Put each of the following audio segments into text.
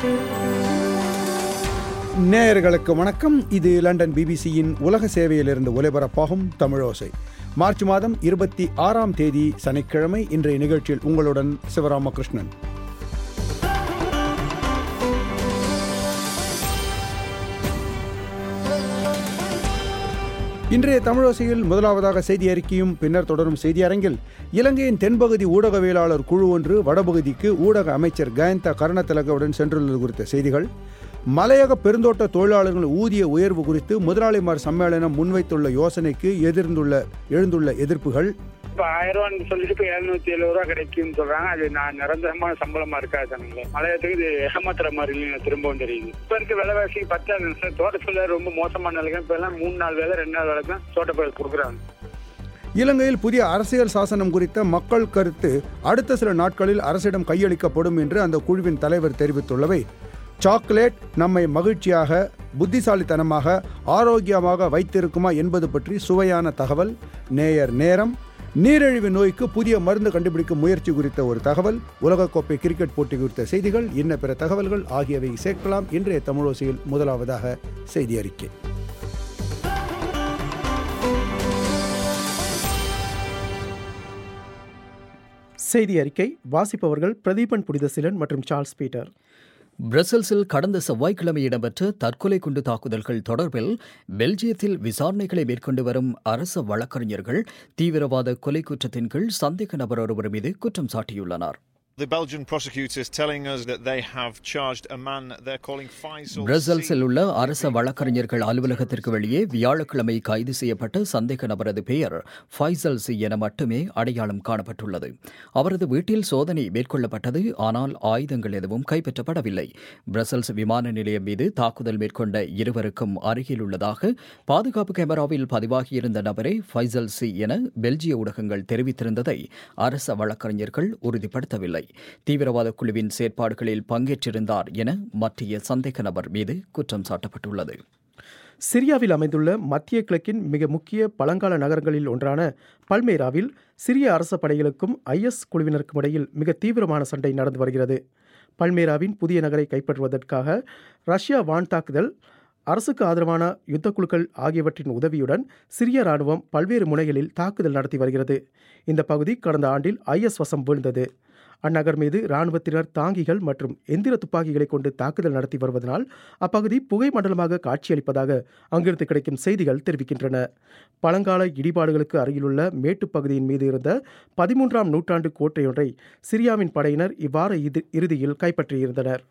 நேயர்களுக்கு வணக்கம் இது லண்டன் பிபிசியின் உலக சேவையிலிருந்து ஒலிபரப்பாகும் தமிழோசை மார்ச் மாதம் இருபத்தி ஆறாம் தேதி சனிக்கிழமை இன்றைய நிகழ்ச்சியில் உங்களுடன் சிவராமகிருஷ்ணன் இன்றைய தமிழோசையில் முதலாவதாக செய்தி அறிக்கையும் பின்னர் தொடரும் செய்தி அரங்கில் இலங்கையின் தென்பகுதி ஊடகவியலாளர் குழு ஒன்று வடபகுதிக்கு ஊடக அமைச்சர் கயந்தா கருணத்திலகவுடன் சென்றுள்ளது குறித்த செய்திகள் மலையக பெருந்தோட்ட தொழிலாளர்கள் ஊதிய உயர்வு குறித்து முதலாளிமார் சம்மேளனம் முன்வைத்துள்ள யோசனைக்கு எதிர்ந்துள்ள எழுந்துள்ள எதிர்ப்புகள் இப்ப ஆயிரம் ரூபான்னு சொல்லிட்டு இப்ப எழுநூத்தி எழுபது ரூபா கிடைக்கும்னு சொல்றாங்க அது நான் நிரந்தரமான சம்பளமா இருக்காது தானுங்களே மலையத்துக்கு இது ஏமாத்துற மாதிரி இல்லைங்க திரும்பவும் தெரியுது இப்ப இருக்க விலைவாசி பத்தாது சார் தோட்டத்துல ரொம்ப மோசமான நிலைக்கு இப்ப எல்லாம் மூணு நாள் வேலை ரெண்டு நாள் வேலை தான் தோட்டப்பயிர் கொடுக்குறாங்க இலங்கையில் புதிய அரசியல் சாசனம் குறித்த மக்கள் கருத்து அடுத்த சில நாட்களில் அரசிடம் கையளிக்கப்படும் என்று அந்த குழுவின் தலைவர் தெரிவித்துள்ளவை சாக்லேட் நம்மை மகிழ்ச்சியாக புத்திசாலித்தனமாக ஆரோக்கியமாக வைத்திருக்குமா என்பது பற்றி சுவையான தகவல் நேயர் நேரம் நீரிழிவு நோய்க்கு புதிய மருந்து கண்டுபிடிக்கும் முயற்சி குறித்த ஒரு தகவல் உலகக்கோப்பை கிரிக்கெட் போட்டி குறித்த செய்திகள் இன்ன பிற தகவல்கள் ஆகியவை சேர்க்கலாம் இன்றைய தமிழோசையில் முதலாவதாக செய்தி அறிக்கை செய்தி அறிக்கை வாசிப்பவர்கள் பிரதீபன் புனிதசிலன் மற்றும் சார்ல்ஸ் பீட்டர் பிரசல்ஸில் கடந்த செவ்வாய்க்கிழமை இடம்பெற்ற தற்கொலை குண்டு தாக்குதல்கள் தொடர்பில் பெல்ஜியத்தில் விசாரணைகளை மேற்கொண்டு வரும் அரச வழக்கறிஞர்கள் தீவிரவாத கொலை குற்றத்தின் கீழ் சந்தேக நபர் ஒருவர் மீது குற்றம் சாட்டியுள்ளனர் The Belgian prosecutors telling us that they have charged a man they're calling Faisal. பிரசல்ஸில் உள்ள அரச வழக்கறிஞர்கள் அலுவலகத்திற்கு வெளியே வியாழக்கிழமை கைது செய்யப்பட்ட சந்தேக நபரது பெயர் ஃபைசல் சி என மட்டுமே அடையாளம் காணப்பட்டுள்ளது அவரது வீட்டில் சோதனை மேற்கொள்ளப்பட்டது ஆனால் ஆயுதங்கள் எதுவும் கைப்பற்றப்படவில்லை பிரசல்ஸ் விமான நிலையம் மீது தாக்குதல் மேற்கொண்ட இருவருக்கும் அருகில் உள்ளதாக பாதுகாப்பு கேமராவில் பதிவாகியிருந்த நபரே ஃபைசல் சி என பெல்ஜிய ஊடகங்கள் தெரிவித்திருந்ததை அரச வழக்கறிஞர்கள் உறுதிப்படுத்தவில்லை தீவிரவாத குழுவின் செயற்பாடுகளில் பங்கேற்றிருந்தார் என மத்திய சந்தேக நபர் மீது குற்றம் சாட்டப்பட்டுள்ளது சிரியாவில் அமைந்துள்ள மத்திய கிழக்கின் மிக முக்கிய பழங்கால நகரங்களில் ஒன்றான பல்மேராவில் சிரிய அரச படைகளுக்கும் ஐஎஸ் குழுவினருக்கும் இடையில் மிக தீவிரமான சண்டை நடந்து வருகிறது பல்மேராவின் புதிய நகரை கைப்பற்றுவதற்காக ரஷ்யா வான் தாக்குதல் அரசுக்கு ஆதரவான யுத்த குழுக்கள் ஆகியவற்றின் உதவியுடன் சிரிய ராணுவம் பல்வேறு முனைகளில் தாக்குதல் நடத்தி வருகிறது இந்த பகுதி கடந்த ஆண்டில் ஐஎஸ் வசம் வீழ்ந்தது அந்நகர் மீது இராணுவத்தினர் தாங்கிகள் மற்றும் எந்திர துப்பாக்கிகளை கொண்டு தாக்குதல் நடத்தி வருவதனால் அப்பகுதி புகை மண்டலமாக காட்சியளிப்பதாக அங்கிருந்து கிடைக்கும் செய்திகள் தெரிவிக்கின்றன பழங்கால இடிபாடுகளுக்கு அருகிலுள்ள மேட்டுப் பகுதியின் மீது இருந்த பதிமூன்றாம் நூற்றாண்டு கோட்டையொன்றை சிரியாவின் படையினர் இவ்வார இறுதியில் கைப்பற்றியிருந்தனர்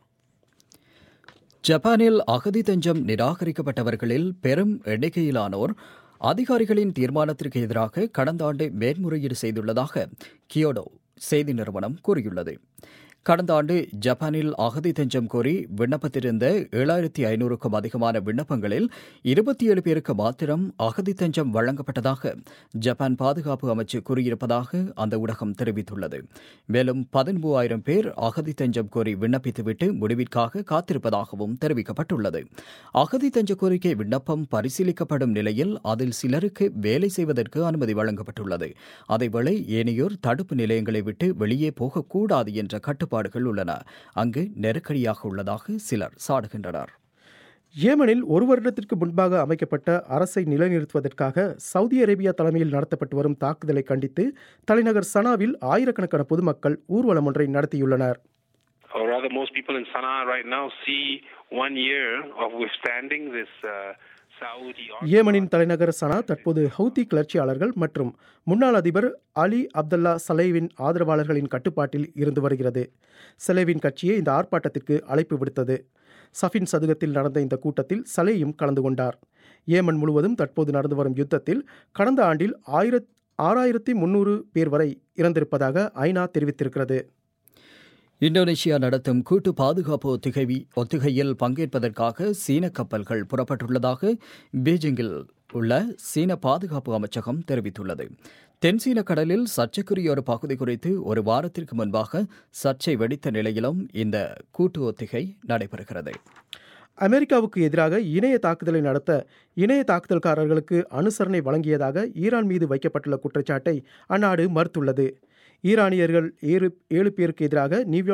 ஜப்பானில் அகதி தஞ்சம் நிராகரிக்கப்பட்டவர்களில் பெரும் எண்ணிக்கையிலானோர் அதிகாரிகளின் தீர்மானத்திற்கு எதிராக கடந்த ஆண்டு மேன்முறையீடு செய்துள்ளதாக கியோடோ செய்தி நிறுவனம் கூறியுள்ளது கடந்த ஆண்டு ஜப்பானில் அகதி தஞ்சம் கோரி விண்ணப்பத்திருந்த ஏழாயிரத்தி ஐநூறுக்கும் அதிகமான விண்ணப்பங்களில் இருபத்தி ஏழு பேருக்கு மாத்திரம் அகதி தஞ்சம் வழங்கப்பட்டதாக ஜப்பான் பாதுகாப்பு அமைச்சு கூறியிருப்பதாக அந்த ஊடகம் தெரிவித்துள்ளது மேலும் பதிமூவாயிரம் பேர் அகதி தஞ்சம் கோரி விண்ணப்பித்துவிட்டு முடிவிற்காக காத்திருப்பதாகவும் தெரிவிக்கப்பட்டுள்ளது அகதி தஞ்ச கோரிக்கை விண்ணப்பம் பரிசீலிக்கப்படும் நிலையில் அதில் சிலருக்கு வேலை செய்வதற்கு அனுமதி வழங்கப்பட்டுள்ளது அதேவேளை ஏனையோர் தடுப்பு நிலையங்களை விட்டு வெளியே போகக்கூடாது என்ற கட்டுப்பாடு கட்டுப்பாடுகள் உள்ளன அங்கு நெருக்கடியாக உள்ளதாக சிலர் சாடுகின்றனர் ஏமனில் ஒரு வருடத்திற்கு முன்பாக அமைக்கப்பட்ட அரசை நிலைநிறுத்துவதற்காக சவுதி அரேபியா தலைமையில் நடத்தப்பட்டு வரும் தாக்குதலை கண்டித்து தலைநகர் சனாவில் ஆயிரக்கணக்கான பொதுமக்கள் ஊர்வலம் ஒன்றை நடத்தியுள்ளனர் or rather most people in Sana'a right now see one year of withstanding this uh, ஏமனின் தலைநகர் சனா தற்போது ஹவுதி கிளர்ச்சியாளர்கள் மற்றும் முன்னாள் அதிபர் அலி அப்துல்லா சலேவின் ஆதரவாளர்களின் கட்டுப்பாட்டில் இருந்து வருகிறது சலேவின் கட்சியே இந்த ஆர்ப்பாட்டத்திற்கு அழைப்பு விடுத்தது சஃபின் சதுகத்தில் நடந்த இந்த கூட்டத்தில் சலேயும் கலந்து கொண்டார் ஏமன் முழுவதும் தற்போது நடந்து வரும் யுத்தத்தில் கடந்த ஆண்டில் ஆயிரத் ஆறாயிரத்தி முன்னூறு பேர் வரை இறந்திருப்பதாக ஐநா தெரிவித்திருக்கிறது இந்தோனேஷியா நடத்தும் கூட்டு பாதுகாப்பு ஒத்திகை ஒத்திகையில் பங்கேற்பதற்காக சீன கப்பல்கள் புறப்பட்டுள்ளதாக பீஜிங்கில் உள்ள சீன பாதுகாப்பு அமைச்சகம் தெரிவித்துள்ளது தென்சீன கடலில் சர்ச்சைக்குரிய ஒரு பகுதி குறித்து ஒரு வாரத்திற்கு முன்பாக சர்ச்சை வெடித்த நிலையிலும் இந்த கூட்டு ஒத்திகை நடைபெறுகிறது அமெரிக்காவுக்கு எதிராக இணைய தாக்குதலை நடத்த இணைய தாக்குதல்காரர்களுக்கு அனுசரணை வழங்கியதாக ஈரான் மீது வைக்கப்பட்டுள்ள குற்றச்சாட்டை அந்நாடு மறுத்துள்ளது ஈரானியர்கள் ஏழு ஏழு பேருக்கு எதிராக நியூயார்க்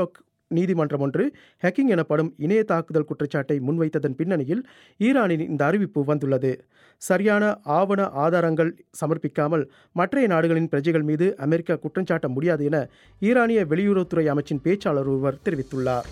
நீதிமன்றம் ஒன்று ஹேக்கிங் எனப்படும் இணைய தாக்குதல் குற்றச்சாட்டை முன்வைத்ததன் பின்னணியில் ஈரானின் இந்த அறிவிப்பு வந்துள்ளது சரியான ஆவண ஆதாரங்கள் சமர்ப்பிக்காமல் மற்றைய நாடுகளின் பிரஜைகள் மீது அமெரிக்கா குற்றஞ்சாட்ட முடியாது என ஈரானிய வெளியுறவுத்துறை அமைச்சின் பேச்சாளர் ஒருவர் தெரிவித்துள்ளார்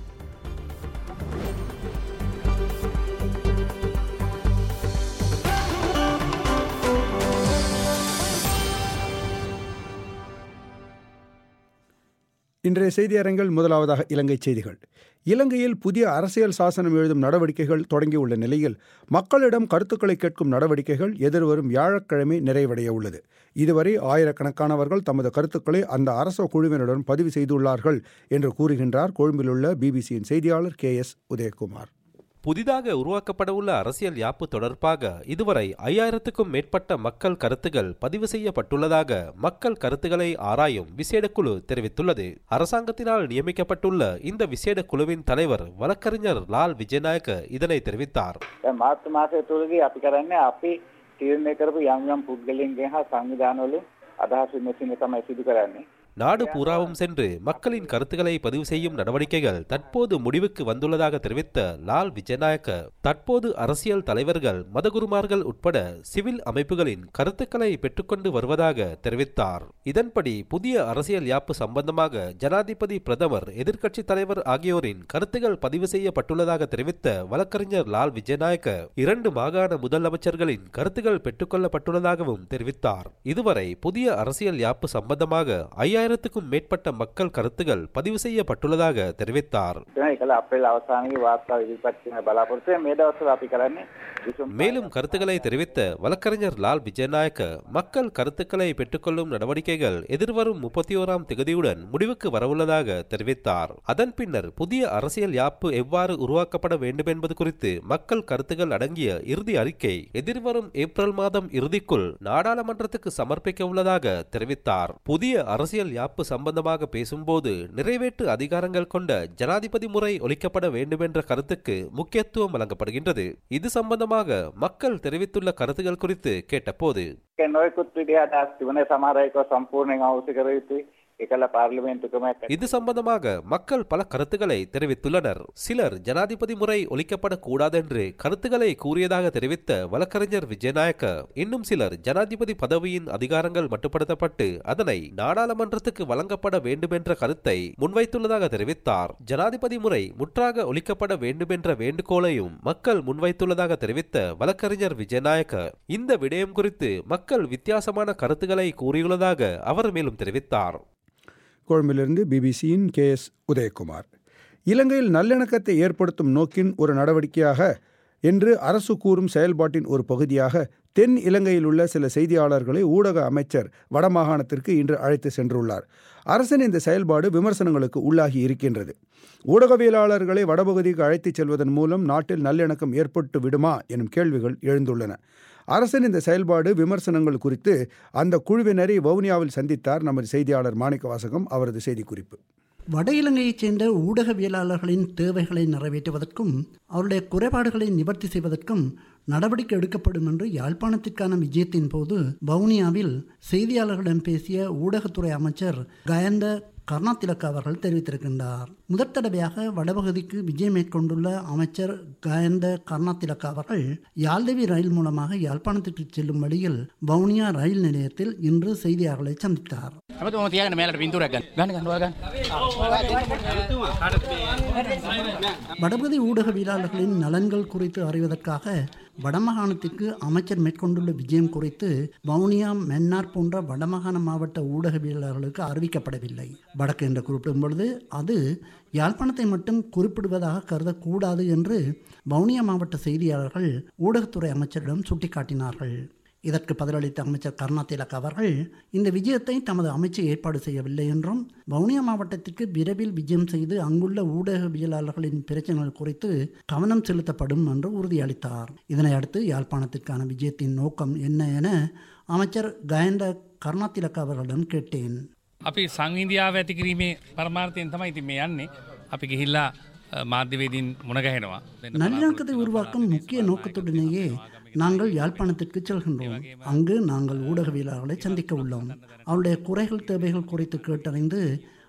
இன்றைய செய்தி அரங்கில் முதலாவதாக இலங்கை செய்திகள் இலங்கையில் புதிய அரசியல் சாசனம் எழுதும் நடவடிக்கைகள் தொடங்கியுள்ள நிலையில் மக்களிடம் கருத்துக்களை கேட்கும் நடவடிக்கைகள் எதிர்வரும் வியாழக்கிழமை நிறைவடைய உள்ளது இதுவரை ஆயிரக்கணக்கானவர்கள் தமது கருத்துக்களை அந்த அரச குழுவினருடன் பதிவு செய்துள்ளார்கள் என்று கூறுகின்றார் கொழும்பிலுள்ள பிபிசியின் செய்தியாளர் கே எஸ் உதயகுமார் புதிதாக உருவாக்கப்படவுள்ள அரசியல் யாப்பு தொடர்பாக இதுவரை ஐயாயிரத்துக்கும் மேற்பட்ட மக்கள் கருத்துகள் பதிவு செய்யப்பட்டுள்ளதாக மக்கள் கருத்துக்களை ஆராயும் விசேட குழு தெரிவித்துள்ளது அரசாங்கத்தினால் நியமிக்கப்பட்டுள்ள இந்த விசேட குழுவின் தலைவர் வழக்கறிஞர் லால் விஜயநாயக்க இதனை தெரிவித்தார் දැන් මාර්තු මාසය තුළදී අපි කරන්නේ අපි තීරණය කරපු යම් යම් පුද්ගලයන්ගෙන් හා සංවිධානවලින් අදහස් විමසීම තමයි සිදු කරන්නේ. நாடு பூராவும் சென்று மக்களின் கருத்துக்களை பதிவு செய்யும் நடவடிக்கைகள் தற்போது முடிவுக்கு வந்துள்ளதாக தெரிவித்த லால் விஜயநாயக்க தற்போது அரசியல் தலைவர்கள் மதகுருமார்கள் உட்பட சிவில் அமைப்புகளின் கருத்துக்களை பெற்றுக்கொண்டு வருவதாக தெரிவித்தார் இதன்படி புதிய அரசியல் யாப்பு சம்பந்தமாக ஜனாதிபதி பிரதமர் எதிர்க்கட்சி தலைவர் ஆகியோரின் கருத்துகள் பதிவு செய்யப்பட்டுள்ளதாக தெரிவித்த வழக்கறிஞர் லால் விஜயநாயக்க இரண்டு மாகாண முதலமைச்சர்களின் கருத்துகள் பெற்றுக்கொள்ளப்பட்டுள்ளதாகவும் தெரிவித்தார் இதுவரை புதிய அரசியல் யாப்பு சம்பந்தமாக ஐயாயிரத்துக்கும் மேற்பட்ட மக்கள் கருத்துகள் பதிவு செய்யப்பட்டுள்ளதாக தெரிவித்தார் එතන එකල අප්‍රේල් අවසානයේ වාර්තා ඉදිරිපත් කිරීම බලාපොරොත්තු වෙන මේ දවස්වල අපි කරන්නේ විසුම් மேலும் கருத்துக்களை தெரிவித்த வழக்கறிஞர் லால் விஜயநாயக்க மக்கள் கருத்துக்களை பெற்றுக்கொள்ளும் நடவடிக்கைகள் எதிர்வரும் முப்பத்தி ஓராம் திகதியுடன் முடிவுக்கு வரவுள்ளதாக தெரிவித்தார் அதன் பின்னர் புதிய அரசியல் யாப்பு எவ்வாறு உருவாக்கப்பட வேண்டும் என்பது குறித்து மக்கள் கருத்துக்கள் அடங்கிய இறுதி அறிக்கை எதிர்வரும் ஏப்ரல் மாதம் இறுதிக்குள் நாடாளுமன்றத்துக்கு சமர்ப்பிக்க உள்ளதாக தெரிவித்தார் புதிய அரசியல் யாப்பு சம்பந்தமாக பேசும்போது நிறைவேற்று அதிகாரங்கள் கொண்ட ஜனாதிபதி முறை ஒழிக்கப்பட வேண்டும் என்ற கருத்துக்கு முக்கியத்துவம் வழங்கப்படுகின்றது இது சம்பந்தமாக மக்கள் தெரிவித்துள்ள கருத்துகள் குறித்து கேட்டபோது නොයෙකුත් විදිහ අදහස් තිබුණේ සමහර අය ඒවා සම්පූර්ණයෙන් අවශ්‍ය කර යුතුයි. ඒකල පාර්ලිමේන්තු ක්‍රමයක් இது சம்பந்தமாக மக்கள் பல கருத்துக்களை தெரிவித்துள்ளனர் சிலர் ஜனாதிபதி முறை ஒழிக்கப்படக்கூடாதென்று கருத்துக்களை கூறியதாக தெரிவித்த வழக்கறிஞர் விஜயநாயக்க இன்னும் சிலர் ஜனாதிபதி பதவியின் அதிகாரங்கள் மட்டுப்படுத்தப்பட்டு அதனை நாடாளுமன்றத்துக்கு வழங்கப்பட வேண்டுமென்ற கருத்தை முன்வைத்துள்ளதாக தெரிவித்தார் ஜனாதிபதி முறை முற்றாக ஒழிக்கப்பட வேண்டுமென்ற வேண்டுகோளையும் மக்கள் முன்வைத்துள்ளதாக தெரிவித்த வழக்கறிஞர் விஜயநாயக்க இந்த விடயம் குறித்து மக்கள் வித்தியாசமான கருத்துக்களை கூறியுள்ளதாக அவர் மேலும் தெரிவித்தார் கொழும்பிலிருந்து பிபிசியின் கே எஸ் உதயகுமார் இலங்கையில் நல்லிணக்கத்தை ஏற்படுத்தும் நோக்கின் ஒரு நடவடிக்கையாக என்று அரசு கூறும் செயல்பாட்டின் ஒரு பகுதியாக தென் இலங்கையில் உள்ள சில செய்தியாளர்களை ஊடக அமைச்சர் வடமாகாணத்திற்கு இன்று அழைத்து சென்றுள்ளார் அரசின் இந்த செயல்பாடு விமர்சனங்களுக்கு உள்ளாகி இருக்கின்றது ஊடகவியலாளர்களை வடபகுதிக்கு அழைத்துச் செல்வதன் மூலம் நாட்டில் நல்லிணக்கம் ஏற்பட்டு விடுமா எனும் கேள்விகள் எழுந்துள்ளன அரசின் இந்த செயல்பாடு விமர்சனங்கள் குறித்து அந்த குழுவினரை வவுனியாவில் சந்தித்தார் நமது செய்தியாளர் மாணிக்கவாசகம் அவரது செய்திக்குறிப்பு வட இலங்கையைச் சேர்ந்த ஊடகவியலாளர்களின் தேவைகளை நிறைவேற்றுவதற்கும் அவருடைய குறைபாடுகளை நிவர்த்தி செய்வதற்கும் நடவடிக்கை எடுக்கப்படும் என்று யாழ்ப்பாணத்திற்கான விஜயத்தின் போது வவுனியாவில் செய்தியாளர்களிடம் பேசிய ஊடகத்துறை அமைச்சர் கயந்த கருணாதிலக்க அவர்கள் தெரிவித்திருக்கின்றார் முதற் தடவையாக வடபகுதிக்கு விஜயம் மேற்கொண்டுள்ள அமைச்சர் கயந்த கருணாதிலக்க அவர்கள் யாழ்தேவி ரயில் மூலமாக யாழ்ப்பாணத்திற்கு செல்லும் வழியில் வவுனியா ரயில் நிலையத்தில் இன்று செய்தியாளர்களை சந்தித்தார் හැමතුම තියගෙන මේලට පින්තුරක් ගන්න. ගන්න ගන්න ගන්න. வடபகுதி ஊடகவியலாளர்களின் நலன்கள் குறித்து அறிவதற்காக வடமாகாணத்திற்கு அமைச்சர் மேற்கொண்டுள்ள விஜயம் குறித்து வவுனியா மன்னார் போன்ற வடமாகாண மாவட்ட ஊடகவியலாளர்களுக்கு அறிவிக்கப்படவில்லை வடக்கு என்று குறிப்பிடும் பொழுது அது யாழ்ப்பாணத்தை மட்டும் குறிப்பிடுவதாக கருதக்கூடாது என்று வவுனியா மாவட்ட செய்தியாளர்கள் ஊடகத்துறை அமைச்சரிடம் சுட்டிக்காட்டினார்கள் இதற்கு பதிலளித்த அமைச்சர் கருணாதிலக் அவர்கள் இந்த விஜயத்தை தமது அமைச்சு ஏற்பாடு செய்யவில்லை என்றும் வவுனியா மாவட்டத்திற்கு விரைவில் விஜயம் செய்து அங்குள்ள ஊடகவியலாளர்களின் பிரச்சனைகள் குறித்து கவனம் செலுத்தப்படும் என்று உறுதியளித்தார் இதனை அடுத்து யாழ்ப்பாணத்திற்கான விஜயத்தின் நோக்கம் என்ன என அமைச்சர் கயந்த கருணாதிலக் அவர்களிடம் கேட்டேன் අපි සංවිධාව ඇති කිරීමේ පරමාර්ථයෙන් තමයි ඉතින් මේ යන්නේ අපි ගිහිල්ලා අ, මාධ්‍යවේදීන් මුණගැහෙනවා நல்லிணக்கத்தை உருவாக்கும் முக்கிய நோக்கத்துடனேயே நாங்கள் யாழ்ப்பாணத்திற்கு செல்கின்றோம் அங்கு நாங்கள் ஊடகவியலாளர்களை சந்திக்க உள்ளோம் அவருடைய குறைகள் தேவைகள் குறித்து கேட்டறிந்து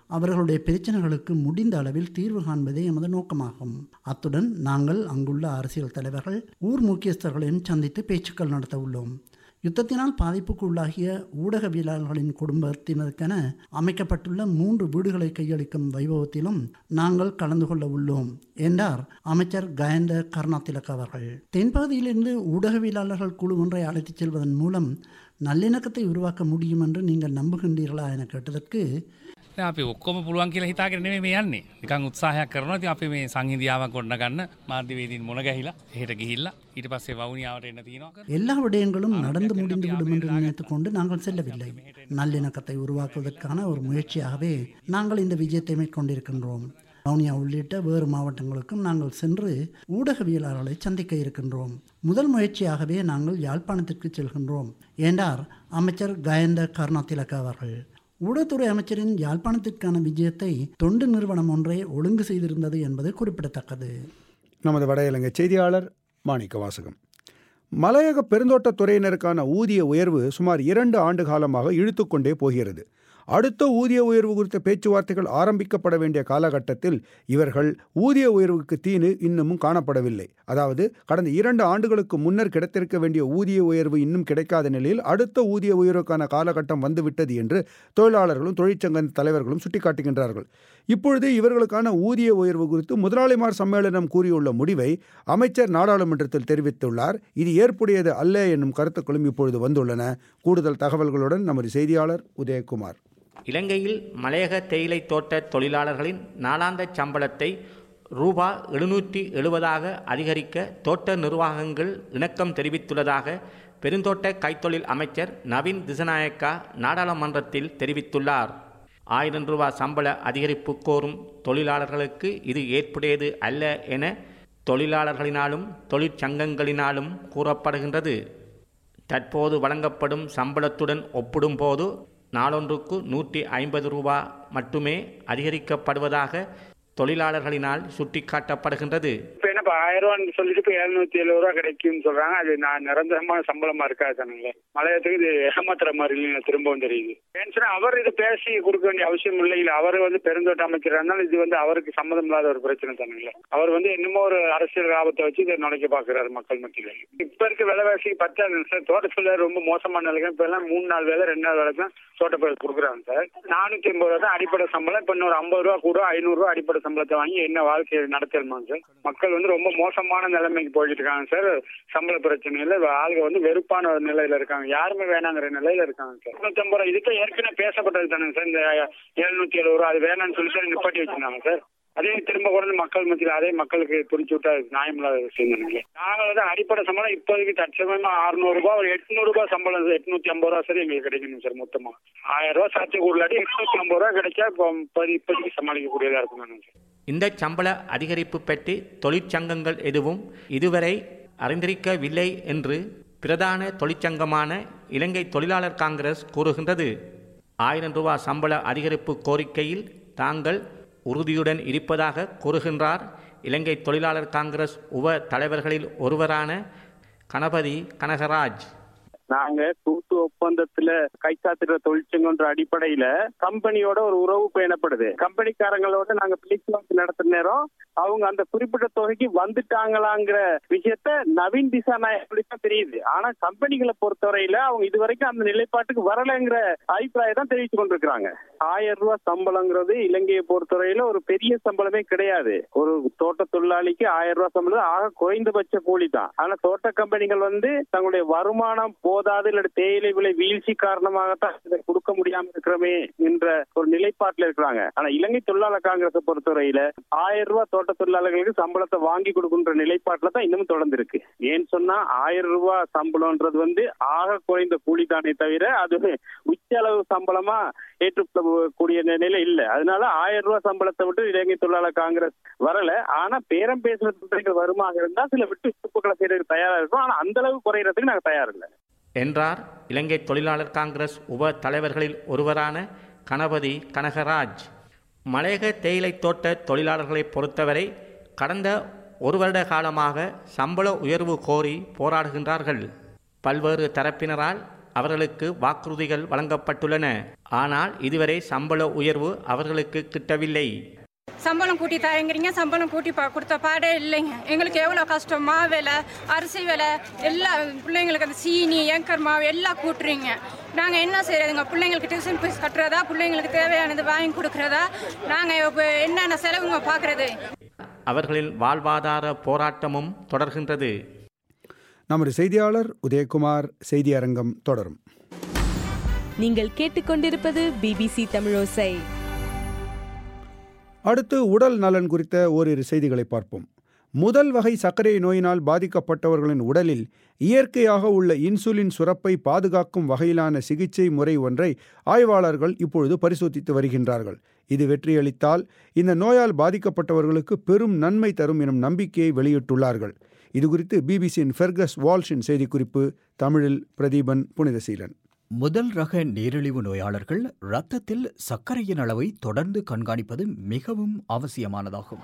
அவர்களுடைய பிரச்சனைகளுக்கு முடிந்த அளவில் தீர்வு காண்பதே எமது நோக்கமாகும் அத்துடன் நாங்கள் அங்குள்ள அரசியல் தலைவர்கள் ஊர் முக்கியஸ்தர்களையும் சந்தித்து பேச்சுக்கள் நடத்த உள்ளோம் யுத்தத்தினால் பாதிப்புக்கு உள்ளாகிய ஊடகவியலாளர்களின் குடும்பத்தினருக்கென அமைக்கப்பட்டுள்ள மூன்று வீடுகளை கையளிக்கும் வைபவத்திலும் நாங்கள் கலந்து கொள்ள உள்ளோம் என்றார் அமைச்சர் கயந்த கருணாதிலக் அவர்கள் தென்பகுதியிலிருந்து ஊடகவியலாளர்கள் குழு ஒன்றை அழைத்துச் செல்வதன் மூலம் நல்லிணக்கத்தை உருவாக்க முடியும் என்று நீங்கள் நம்புகின்றீர்களா என கேட்டதற்கு අපි ඔක්කොම පුළුවන් කියලා හිතාගෙන නෙමෙයි මේ යන්නේ. නිකන් උත්සාහයක් කරනවා. ඉතින් අපි මේ සංහිඳියාවක් ගොඩනගන්න මාධ්‍යවේදීන් මුණ ගැහිලා එහෙට ගිහිල්ලා ඊට පස්සේ වවුනියාවට එන්න තියෙනවා. எல்லா விடயங்களும் நடந்து முடிந்துவிடும் என்று நினைத்துக் கொண்டு நாங்கள் செல்லவில்லை நல்லிணக்கத்தை உருவாக்குவதற்கான ஒரு முயற்சியாகவே நாங்கள் இந்த விஜயத்தை மேற்கொண்டிருக்கின்றோம் வவுனியா உள்ளிட்ட வேறு மாவட்டங்களுக்கும் நாங்கள் சென்று ஊடகவியலாளர்களை சந்திக்க இருக்கின்றோம் முதல் முயற்சியாகவே நாங்கள் யாழ்ப்பாணத்திற்கு செல்கின்றோம் என்றார் அமைச்சர் கயந்த கருணாதிலக அவர்கள் ஊடகத்துறை அமைச்சரின் யாழ்ப்பாணத்திற்கான விஜயத்தை தொண்டு நிறுவனம் ஒன்றை ஒழுங்கு செய்திருந்தது என்பது குறிப்பிடத்தக்கது நமது வட இலங்கை செய்தியாளர் மாணிக்க வாசகம் மலையக பெருந்தோட்டத் துறையினருக்கான ஊதிய உயர்வு சுமார் இரண்டு ஆண்டு காலமாக இழுத்துக்கொண்டே போகிறது அடுத்த ஊதிய உயர்வு குறித்த பேச்சுவார்த்தைகள் ஆரம்பிக்கப்பட வேண்டிய காலகட்டத்தில் இவர்கள் ஊதிய உயர்வுக்கு தீனு இன்னமும் காணப்படவில்லை அதாவது கடந்த இரண்டு ஆண்டுகளுக்கு முன்னர் கிடைத்திருக்க வேண்டிய ஊதிய உயர்வு இன்னும் கிடைக்காத நிலையில் அடுத்த ஊதிய உயர்வுக்கான காலகட்டம் வந்துவிட்டது என்று தொழிலாளர்களும் தொழிற்சங்க தலைவர்களும் சுட்டிக்காட்டுகின்றார்கள் இப்பொழுது இவர்களுக்கான ஊதிய உயர்வு குறித்து முதலாளிமார் சம்மேளனம் கூறியுள்ள முடிவை அமைச்சர் நாடாளுமன்றத்தில் தெரிவித்துள்ளார் இது ஏற்புடையது அல்ல என்னும் கருத்துக்களும் இப்பொழுது வந்துள்ளன கூடுதல் தகவல்களுடன் நமது செய்தியாளர் உதயகுமார் இலங்கையில் மலையக தேயிலை தோட்ட தொழிலாளர்களின் நாளாந்த சம்பளத்தை ரூபா எழுநூற்றி எழுபதாக அதிகரிக்க தோட்ட நிர்வாகங்கள் இணக்கம் தெரிவித்துள்ளதாக பெருந்தோட்ட கைத்தொழில் அமைச்சர் நவீன் திசநாயக்கா நாடாளுமன்றத்தில் தெரிவித்துள்ளார் ஆயிரம் ரூபாய் சம்பள அதிகரிப்பு கோரும் தொழிலாளர்களுக்கு இது ஏற்புடையது அல்ல என தொழிலாளர்களினாலும் தொழிற்சங்கங்களினாலும் கூறப்படுகின்றது தற்போது வழங்கப்படும் சம்பளத்துடன் ஒப்பிடும்போது நாளொன்றுக்கு நூற்றி ஐம்பது ரூபா மட்டுமே அதிகரிக்கப்படுவதாக தொழிலாளர்களினால் சுட்டிக்காட்டப்படுகின்றது இப்ப என்ன இப்ப ஆயிரம் ரூபான்னு சொல்லிட்டு இப்ப எழுநூத்தி எழுபது ரூபா கிடைக்கும்னு சொல்றாங்க அது நான் நிரந்தரமான சம்பளமா இருக்காது தானுங்களே மலையத்துக்கு இது ஏமாத்துற மாதிரி இல்லைங்க திரும்பவும் தெரியுது ஏன்னா அவர் இது பேசி கொடுக்க வேண்டிய அவசியம் இல்லை இல்ல அவர் வந்து பெருந்தோட்ட அமைச்சராக இருந்தாலும் இது வந்து அவருக்கு சம்மதம் இல்லாத ஒரு பிரச்சனை தானுங்களே அவர் வந்து என்னமோ ஒரு அரசியல் லாபத்தை வச்சு இதை நுழைக்க பாக்குறாரு மக்கள் மத்தியில இப்ப இருக்க விலைவாசி பத்தாது சார் தோட்டத்துல ரொம்ப மோசமான நிலைக்கு இப்ப எல்லாம் மூணு நாள் வேலை ரெண்டு நாள் வேலை தான் தோட்டப்பயிர் கொடுக்குறாங்க சார் நானூத்தி ஐம்பது ரூபா தான் அடிப்படை சம்பளம் இப்ப இன்னொரு ஐம்பது ரூபா கூட ஐநூறு ரூபா அடிப்படை சம்பளத்தை வாங்கி என்ன வாழ்க்கையை நடத்தணுமா சார் மக்கள் வந்து ரொம்ப மோசமான நிலைமைக்கு போயிட்டு இருக்காங்க சார் சம்பள பிரச்சனையில ஆளுங்க வந்து வெறுப்பான ஒரு நிலையில இருக்காங்க யாருமே வேணாங்கிற நிலையில இருக்காங்க சார் முன்னூத்தி ஐம்பது ரூபா இதுக்கு ஏற்கனவே பேசப்பட்டது தானே சார் இந்த எழுநூத்தி எழுபது ரூபா அது வேணாம்னு சொல்லி சார் நிப்பாட்டி வச்சிருந்தாங்க சார் அதே திரும்ப கூட மக்கள் மத்தியில் அதே மக்களுக்கு புரிச்சு விட்டா அது நியாயமில்லாத விஷயம் தானுங்க நாங்க வந்து அடிப்படை சம்பளம் இப்போதைக்கு தற்சமயமா அறுநூறு ரூபாய் ஒரு எட்நூறு ரூபாய் சம்பளம் சார் எட்நூத்தி ஐம்பது ரூபா சரி எங்களுக்கு கிடைக்கணும் சார் மொத்தமா ஆயிரம் ரூபாய் சாட்சி கூடலாட்டி எட்நூத்தி ஐம்பது ரூபா கிடைச்சா இப்போ இப்போதைக்கு இப்போதைக்கு சமாளிக்கக்கூடியதா இருக்கும் நானுங்க சார் இந்த சம்பள அதிகரிப்பு பற்றி தொழிற்சங்கங்கள் எதுவும் இதுவரை அறிந்திருக்கவில்லை என்று பிரதான தொழிற்சங்கமான இலங்கை தொழிலாளர் காங்கிரஸ் கூறுகின்றது ஆயிரம் ரூபாய் சம்பள அதிகரிப்பு கோரிக்கையில் தாங்கள் உறுதியுடன் இருப்பதாக கூறுகின்றார் இலங்கை தொழிலாளர் காங்கிரஸ் உப தலைவர்களில் ஒருவரான கணபதி கனகராஜ் நாங்க கூட்டு ஒப்பந்தத்துல கைச்சாத்திர தொழிற்சங்கன்ற அடிப்படையில கம்பெனியோட ஒரு உறவு பேணப்படுது கம்பெனிக்காரங்களோட நாங்க பேச்சுவார்த்தை நடத்துற நேரம் அவங்க அந்த குறிப்பிட்ட தொகைக்கு வந்துட்டாங்களாங்கிற விஷயத்த நவீன் திசா நாயகம் தெரியுது ஆனா கம்பெனிகளை பொறுத்தவரையில அவங்க இதுவரைக்கும் அந்த நிலைப்பாட்டுக்கு வரலைங்கிற அபிப்பிராயம் தான் தெரிவித்து கொண்டிருக்கிறாங்க ஆயிரம் ரூபாய் சம்பளங்கிறது இலங்கையை பொறுத்தவரையில ஒரு பெரிய சம்பளமே கிடையாது ஒரு தோட்ட தொழிலாளிக்கு ஆயிரம் ரூபாய் சம்பளம் ஆக குறைந்தபட்ச கூலி தான் ஆனா தோட்ட கம்பெனிகள் வந்து தங்களுடைய வருமானம் போதாது இல்ல தேயிலை விலை வீழ்ச்சி காரணமாகத்தான் இதை கொடுக்க முடியாம இருக்கிறோமே என்ற ஒரு நிலைப்பாட்டில் இருக்கிறாங்க ஆனா இலங்கை தொழிலாளர் காங்கிரஸை பொறுத்தவரையில ஆயிரம் ரூபாய் தோட்ட தொழிலாளர்களுக்கு சம்பளத்தை வாங்கி கொடுக்கின்ற நிலைப்பாட்டில் தான் இன்னமும் தொடர்ந்து இருக்கு ஏன்னு சொன்னா ஆயிரம் ரூபாய் சம்பளம்ன்றது வந்து ஆக குறைந்த கூலி தானே தவிர அது உச்ச அளவு சம்பளமா ஏற்றுக்கொள்ளக்கூடிய நிலையில இல்ல அதனால ஆயிரம் ரூபாய் சம்பளத்தை விட்டு இலங்கை தொழிலாளர் காங்கிரஸ் வரல ஆனா பேரம் பேசுறதுக்கு வருமாக இருந்தா சில விட்டு விருப்புகளை செய்யறதுக்கு தயாரா இருக்கும் ஆனா அந்த அளவு குறையறதுக்கு நாங்க தயார் இல்லை என்றார் இலங்கை தொழிலாளர் காங்கிரஸ் உப தலைவர்களில் ஒருவரான கணபதி கனகராஜ் மலையக தேயிலை தோட்ட தொழிலாளர்களை பொறுத்தவரை கடந்த ஒரு வருட காலமாக சம்பள உயர்வு கோரி போராடுகின்றார்கள் பல்வேறு தரப்பினரால் அவர்களுக்கு வாக்குறுதிகள் வழங்கப்பட்டுள்ளன ஆனால் இதுவரை சம்பள உயர்வு அவர்களுக்கு கிட்டவில்லை சம்பளம் கூட்டி தரங்கிறீங்க சம்பளம் கூட்டி பா கொடுத்த பாடே இல்லைங்க எங்களுக்கு எவ்வளோ கஷ்டம் மா விலை அரிசி விலை எல்லா பிள்ளைங்களுக்கு அந்த சீனி ஏங்கர் மாவு எல்லாம் கூட்டுறீங்க நாங்கள் என்ன செய்யறதுங்க பிள்ளைங்களுக்கு டியூஷன் ஃபீஸ் கட்டுறதா பிள்ளைங்களுக்கு தேவையானது வாங்கி கொடுக்குறதா நாங்கள் இப்போ என்னென்ன செலவுங்க பார்க்குறது அவர்களின் வாழ்வாதார போராட்டமும் தொடர்கின்றது நமது செய்தியாளர் உதயகுமார் செய்தி அரங்கம் தொடரும் நீங்கள் கேட்டுக்கொண்டிருப்பது பிபிசி தமிழோசை அடுத்து உடல் நலன் குறித்த ஓரிரு செய்திகளை பார்ப்போம் முதல் வகை சர்க்கரை நோயினால் பாதிக்கப்பட்டவர்களின் உடலில் இயற்கையாக உள்ள இன்சுலின் சுரப்பை பாதுகாக்கும் வகையிலான சிகிச்சை முறை ஒன்றை ஆய்வாளர்கள் இப்பொழுது பரிசோதித்து வருகின்றார்கள் இது வெற்றியளித்தால் இந்த நோயால் பாதிக்கப்பட்டவர்களுக்கு பெரும் நன்மை தரும் எனும் நம்பிக்கையை வெளியிட்டுள்ளார்கள் இதுகுறித்து பிபிசியின் ஃபெர்கஸ் வால்ஷின் செய்திக்குறிப்பு தமிழில் பிரதீபன் புனிதசீலன் முதல் ரக நீரிழிவு நோயாளர்கள் இரத்தத்தில் சர்க்கரையின் அளவை தொடர்ந்து கண்காணிப்பது மிகவும் அவசியமானதாகும்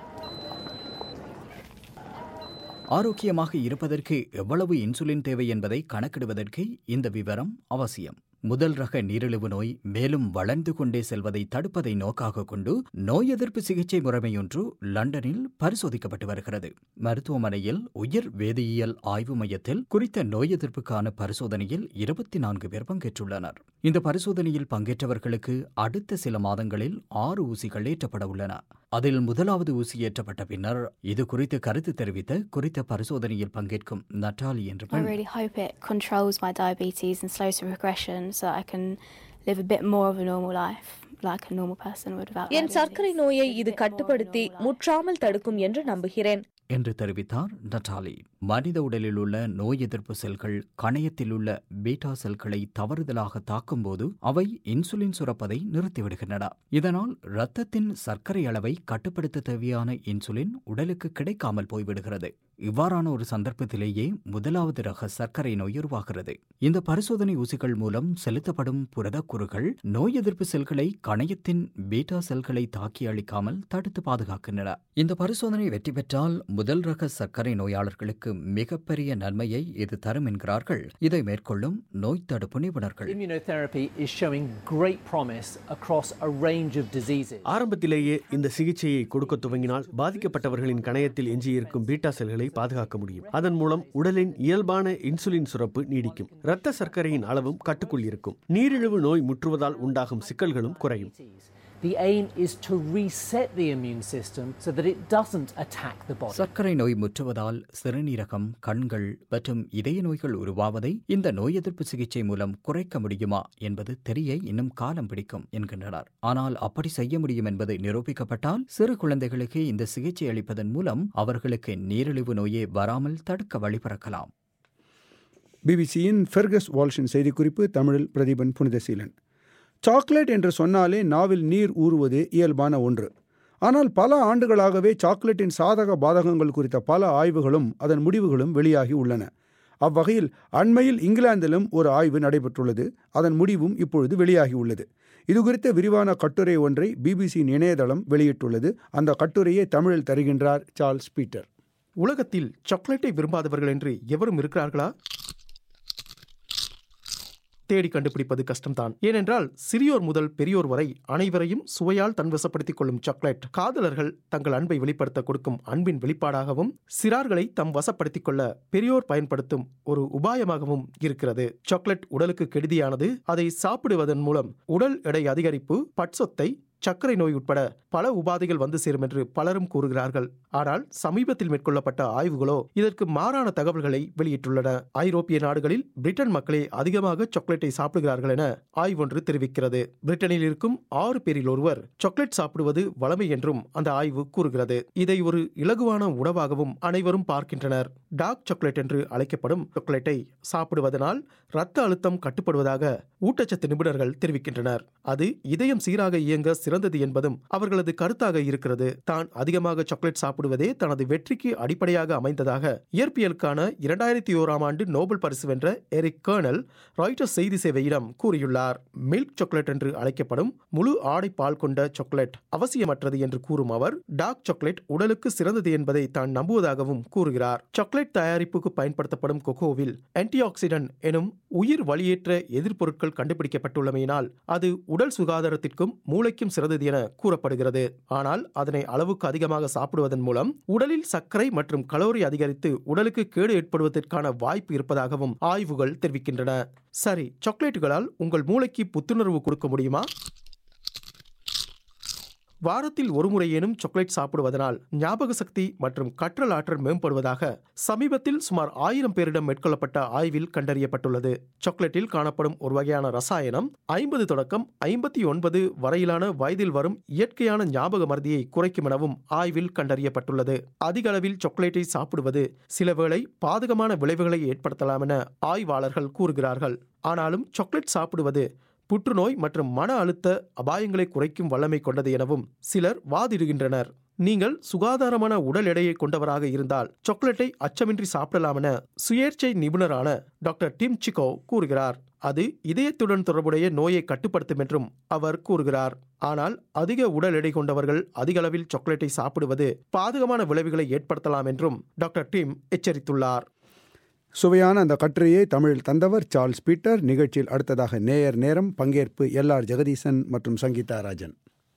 ஆரோக்கியமாக இருப்பதற்கு எவ்வளவு இன்சுலின் தேவை என்பதை கணக்கிடுவதற்கு இந்த விவரம் அவசியம் முதல் ரக நீரிழிவு நோய் மேலும் வளர்ந்து கொண்டே செல்வதை தடுப்பதை நோக்காக கொண்டு நோய் எதிர்ப்பு சிகிச்சை முறைமையொன்று லண்டனில் பரிசோதிக்கப்பட்டு வருகிறது மருத்துவமனையில் உயர் வேதியியல் ஆய்வு மையத்தில் குறித்த நோய் எதிர்ப்புக்கான பரிசோதனையில் இருபத்தி நான்கு பேர் பங்கேற்றுள்ளனர் இந்த பரிசோதனையில் பங்கேற்றவர்களுக்கு அடுத்த சில மாதங்களில் ஆறு ஊசிகள் ஏற்றப்பட உள்ளன அதில் முதலாவது ஊசி ஏற்றப்பட்ட பின்னர் இது குறித்து கருத்து தெரிவித்த குறித்த பரிசோதனையில் பங்கேற்கும் நட்டாலி என்ற I பெண் really hope it controls my diabetes and slows the progression so I can live a bit more of a normal life like a normal person would without என் சர்க்கரை நோயை இது கட்டுப்படுத்தி முற்றாமல் தடுக்கும் என்று நம்புகிறேன் என்று தெரிவித்தார் நட்டாலி மனித உடலில் உள்ள நோய் எதிர்ப்பு செல்கள் கணையத்தில் உள்ள பீட்டா செல்களை தவறுதலாக தாக்கும்போது அவை இன்சுலின் சுரப்பதை நிறுத்திவிடுகின்றன இதனால் இரத்தத்தின் சர்க்கரை அளவை கட்டுப்படுத்த தேவையான இன்சுலின் உடலுக்கு கிடைக்காமல் போய்விடுகிறது இவ்வாறான ஒரு சந்தர்ப்பத்திலேயே முதலாவது ரக சர்க்கரை நோய் உருவாகிறது இந்த பரிசோதனை ஊசிகள் மூலம் செலுத்தப்படும் புரதக்கூறுகள் நோய் எதிர்ப்பு செல்களை கணையத்தின் பீட்டா செல்களை தாக்கி அழிக்காமல் தடுத்து பாதுகாக்கின்றன இந்த பரிசோதனை வெற்றி பெற்றால் முதல் ரக சர்க்கரை நோயாளர்களுக்கு மிகப்பெரிய நன்மையை இது தரும் என்கிறார்கள் இதை மேற்கொள்ளும் நோய் தடுப்பு நிபுணர்கள் Immunotherapy is showing great promise across a range of diseases. ஆரம்பத்திலேயே இந்த சிகிச்சையை கொடுக்க துவங்கினால் பாதிக்கப்பட்டவர்களின் கணையத்தில் எஞ்சியிருக்கும் பீட்டா செல்களை பாதுகாக்க முடியும் அதன் மூலம் உடலின் இயல்பான இன்சுலின் சுரப்பு நீடிக்கும் இரத்த சர்க்கரையின் அளவும் கட்டுக்குள் இருக்கும் நீரிழிவு நோய் முற்றுவதால் உண்டாகும் சிக்கல்களும் குறையும் The aim is to reset the immune system so that it doesn't attack the body. சர்க்கரை நோய் முற்றுவதால் சிறுநீரகம் கண்கள் மற்றும் இதய நோய்கள் உருவாவதை இந்த நோய் எதிர்ப்பு சிகிச்சை மூலம் குறைக்க முடியுமா என்பது தெரிய இன்னும் காலம் பிடிக்கும் என்கின்றனர் ஆனால் அப்படி செய்ய முடியும் என்பது நிரூபிக்கப்பட்டால் சிறு குழந்தைகளுக்கு இந்த சிகிச்சை அளிப்பதன் மூலம் அவர்களுக்கு நீரிழிவு நோயே வராமல் தடுக்க வழிபிறக்கலாம் பிபிசியின் ஃபெர்கஸ் வால்ஷின் செய்திக்குறிப்பு தமிழில் பிரதீபன் புனிதசீலன் சாக்லேட் என்று சொன்னாலே நாவில் நீர் ஊறுவது இயல்பான ஒன்று ஆனால் பல ஆண்டுகளாகவே சாக்லேட்டின் சாதக பாதகங்கள் குறித்த பல ஆய்வுகளும் அதன் முடிவுகளும் வெளியாகி உள்ளன அவ்வகையில் அண்மையில் இங்கிலாந்திலும் ஒரு ஆய்வு நடைபெற்றுள்ளது அதன் முடிவும் இப்பொழுது வெளியாகி உள்ளது இது குறித்த விரிவான கட்டுரை ஒன்றை பிபிசியின் இணையதளம் வெளியிட்டுள்ளது அந்த கட்டுரையை தமிழில் தருகின்றார் சார்ல்ஸ் பீட்டர் உலகத்தில் சாக்லேட்டை விரும்பாதவர்கள் என்று எவரும் இருக்கிறார்களா தேடி கண்டுபிடிப்பது கஷ்டம்தான் ஏனென்றால் சிறியோர் முதல் பெரியோர் வரை அனைவரையும் சுவையால் தன்வசப்படுத்திக் கொள்ளும் சாக்லேட் காதலர்கள் தங்கள் அன்பை வெளிப்படுத்த கொடுக்கும் அன்பின் வெளிப்பாடாகவும் சிறார்களை தம் வசப்படுத்திக் கொள்ள பெரியோர் பயன்படுத்தும் ஒரு உபாயமாகவும் இருக்கிறது சாக்லேட் உடலுக்கு கெடுதியானது அதை சாப்பிடுவதன் மூலம் உடல் எடை அதிகரிப்பு பட்சொத்தை சர்க்கரை நோய் உட்பட பல உபாதைகள் வந்து சேரும் என்று பலரும் கூறுகிறார்கள் ஆனால் சமீபத்தில் மேற்கொள்ளப்பட்ட ஆய்வுகளோ இதற்கு மாறான தகவல்களை வெளியிட்டுள்ளன ஐரோப்பிய நாடுகளில் பிரிட்டன் மக்களே அதிகமாக சாக்லேட்டை சாப்பிடுகிறார்கள் என ஆய்வொன்று தெரிவிக்கிறது பிரிட்டனில் இருக்கும் ஆறு பேரில் ஒருவர் சாக்லேட் சாப்பிடுவது வளமை என்றும் அந்த ஆய்வு கூறுகிறது இதை ஒரு இலகுவான உணவாகவும் அனைவரும் பார்க்கின்றனர் டார்க் சாக்லேட் என்று அழைக்கப்படும் சாக்லேட்டை சாப்பிடுவதனால் இரத்த அழுத்தம் கட்டுப்படுவதாக ஊட்டச்சத்து நிபுணர்கள் தெரிவிக்கின்றனர் அது இதயம் சீராக இயங்க சிறந்தது என்பதும் அவர்களது கருத்தாக இருக்கிறது தான் அதிகமாக சாக்லேட் சாப்பிடும் சாப்பிடுவதே தனது வெற்றிக்கு அடிப்படையாக அமைந்ததாக இயற்பியலுக்கான இரண்டாயிரத்தி ஓராம் ஆண்டு நோபல் பரிசு வென்ற எரிக் கர்னல் ராய்டர்ஸ் செய்தி சேவையிடம் கூறியுள்ளார் மில்க் சாக்லேட் என்று அழைக்கப்படும் முழு ஆடை பால் கொண்ட சாக்லேட் அவசியமற்றது என்று கூறும் அவர் டார்க் சாக்லேட் உடலுக்கு சிறந்தது என்பதை தான் நம்புவதாகவும் கூறுகிறார் சாக்லேட் தயாரிப்புக்கு பயன்படுத்தப்படும் கொக்கோவில் ஆன்டிஆக்சிடென்ட் எனும் உயிர் வழியேற்ற எதிர்ப்பொருட்கள் கண்டுபிடிக்கப்பட்டுள்ளமையினால் அது உடல் சுகாதாரத்திற்கும் மூளைக்கும் சிறந்தது என கூறப்படுகிறது ஆனால் அதனை அளவுக்கு அதிகமாக சாப்பிடுவதன் மூலம் உடலில் சர்க்கரை மற்றும் கலோரி அதிகரித்து உடலுக்கு கேடு ஏற்படுவதற்கான வாய்ப்பு இருப்பதாகவும் ஆய்வுகள் தெரிவிக்கின்றன சரி சாக்லேட்டுகளால் உங்கள் மூளைக்கு புத்துணர்வு கொடுக்க முடியுமா வாரத்தில் ஒரு முறையேனும் சாக்லேட் சாப்பிடுவதனால் ஞாபக சக்தி மற்றும் கற்றல் ஆற்றல் மேம்படுவதாக சமீபத்தில் சுமார் ஆயிரம் பேரிடம் மேற்கொள்ளப்பட்ட ஆய்வில் கண்டறியப்பட்டுள்ளது சாக்லேட்டில் காணப்படும் ஒரு வகையான ரசாயனம் ஐம்பது தொடக்கம் ஐம்பத்தி ஒன்பது வரையிலான வயதில் வரும் இயற்கையான ஞாபக மருதியை குறைக்கும் எனவும் ஆய்வில் கண்டறியப்பட்டுள்ளது அதிக அளவில் சாக்லேட்டை சாப்பிடுவது சிலவேளை பாதகமான விளைவுகளை ஏற்படுத்தலாம் என ஆய்வாளர்கள் கூறுகிறார்கள் ஆனாலும் சாக்லேட் சாப்பிடுவது புற்றுநோய் மற்றும் மன அழுத்த அபாயங்களை குறைக்கும் வல்லமை கொண்டது எனவும் சிலர் வாதிடுகின்றனர் நீங்கள் சுகாதாரமான உடல் எடையை கொண்டவராக இருந்தால் சாக்லேட்டை அச்சமின்றி சாப்பிடலாம் என சுயேட்சை நிபுணரான டாக்டர் டிம் சிகோ கூறுகிறார் அது இதயத்துடன் தொடர்புடைய நோயை கட்டுப்படுத்தும் என்றும் அவர் கூறுகிறார் ஆனால் அதிக உடல் எடை கொண்டவர்கள் அதிக அளவில் சாக்லேட்டை சாப்பிடுவது பாதகமான விளைவுகளை ஏற்படுத்தலாம் என்றும் டாக்டர் டிம் எச்சரித்துள்ளார் சுவையான அந்த கட்டுரையை தமிழில் தந்தவர் சார்ல்ஸ் பீட்டர் நிகழ்ச்சியில் அடுத்ததாக நேயர் நேரம் பங்கேற்பு எல் ஆர் ஜெகதீசன் மற்றும் சங்கீதா ராஜன்